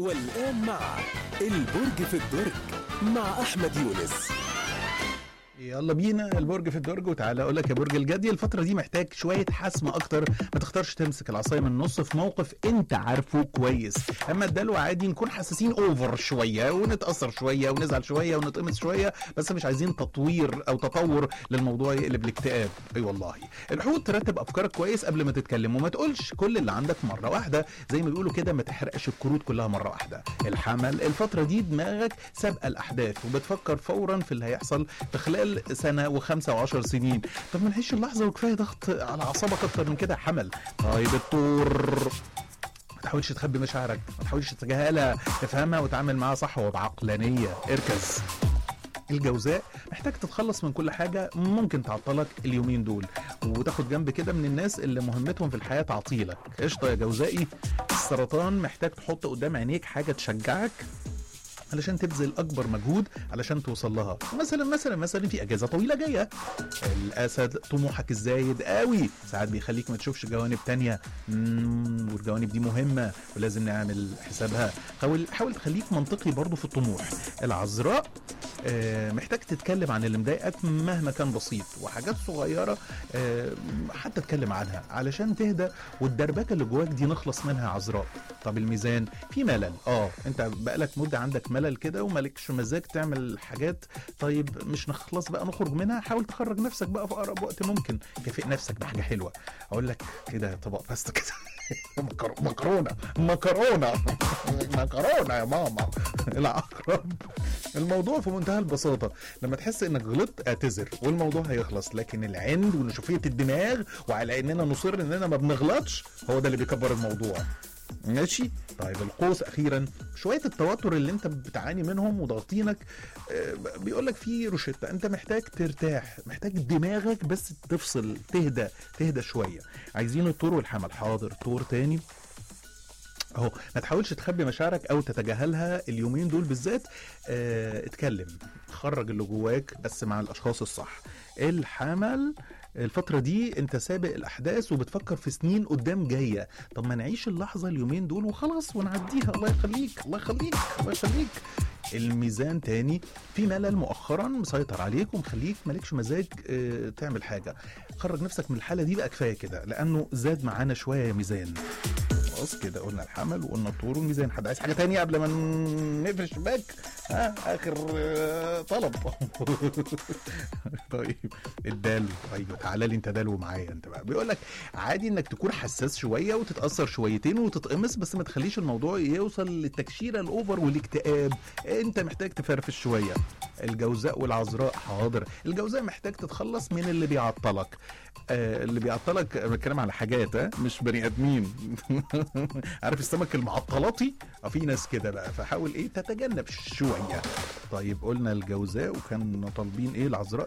والآن مع البرج في الدرج مع أحمد يونس يلا بينا البرج في الدرج وتعالى اقول لك يا برج الجدي الفتره دي محتاج شويه حسم اكتر ما تختارش تمسك العصايه من النص في موقف انت عارفه كويس اما الدلو عادي نكون حساسين اوفر شويه ونتاثر شويه ونزعل شويه ونتقمص شويه بس مش عايزين تطوير او تطور للموضوع يقلب لاكتئاب اي والله الحوت ترتب افكارك كويس قبل ما تتكلم وما تقولش كل اللي عندك مره واحده زي ما بيقولوا كده ما تحرقش الكروت كلها مره واحده الحمل الفتره دي دماغك سابقه الاحداث وبتفكر فورا في اللي هيحصل في خلال سنه وخمسه وعشر سنين طب ما نعيش اللحظه وكفايه ضغط على اعصابك اكتر من كده حمل طيب الطور ما تحاولش تخبي مشاعرك ما تحاولش تتجاهلها تفهمها وتعامل معاها صح وبعقلانيه اركز الجوزاء محتاج تتخلص من كل حاجة ممكن تعطلك اليومين دول وتاخد جنب كده من الناس اللي مهمتهم في الحياة تعطيلك قشطة يا جوزائي السرطان محتاج تحط قدام عينيك حاجة تشجعك علشان تبذل اكبر مجهود علشان توصل لها مثلا مثلا مثلا في اجازه طويله جايه الاسد طموحك الزايد قوي ساعات بيخليك ما تشوفش جوانب تانية مم، والجوانب دي مهمه ولازم نعمل حسابها حاول حاول تخليك منطقي برضو في الطموح العذراء آه، محتاج تتكلم عن اللي مضايقك مهما كان بسيط وحاجات صغيره آه، حتى اتكلم عنها علشان تهدى والدربكه اللي جواك دي نخلص منها يا عذراء طب الميزان في ملل اه انت بقالك مده عندك ملل كده ومالكش مزاج تعمل حاجات طيب مش نخلص بقى نخرج منها حاول تخرج نفسك بقى في اقرب وقت ممكن كافئ نفسك بحاجه حلوه اقول لك كده طبق باستا كده مكر- مكرونه مكرونه مكرونه يا ماما العقرب الموضوع في منتهى البساطه لما تحس انك غلطت اعتذر والموضوع هيخلص لكن العند ونشوفيه الدماغ وعلى اننا نصر اننا ما بنغلطش هو ده اللي بيكبر الموضوع ماشي طيب القوس اخيرا شويه التوتر اللي انت بتعاني منهم وضاغطينك بيقول لك في روشته انت محتاج ترتاح محتاج دماغك بس تفصل تهدى تهدى شويه عايزين الطور والحمل حاضر طور تاني اهو ما تحاولش تخبي مشاعرك او تتجاهلها اليومين دول بالذات اه اتكلم خرج اللي جواك بس مع الاشخاص الصح الحمل الفترة دي انت سابق الاحداث وبتفكر في سنين قدام جاية طب ما نعيش اللحظة اليومين دول وخلاص ونعديها الله يخليك الله يخليك الله يخليك الميزان تاني في ملل مؤخرا مسيطر عليك ومخليك مالكش مزاج اه تعمل حاجة خرج نفسك من الحالة دي بقى كفاية كده لانه زاد معانا شوية يا ميزان خلاص كده قلنا الحمل وقلنا الطور والميزان حد عايز حاجه تانية قبل ما نقفل الشباك ها اخر آه، طلب طيب الدال ايوه تعالى لي انت دلو معايا انت بقى بيقول لك عادي انك تكون حساس شويه وتتاثر شويتين وتتقمص بس ما تخليش الموضوع يوصل للتكشيره الاوفر والاكتئاب انت محتاج تفرفش شويه الجوزاء والعذراء حاضر الجوزاء محتاج تتخلص من اللي بيعطلك آه اللي بيعطلك أنا بتكلم على حاجات ها مش بني ادمين عارف السمك المعطلاتي اه في ناس كده بقى فحاول ايه تتجنب شويه طيب قلنا الجوزاء وكان طالبين ايه العذراء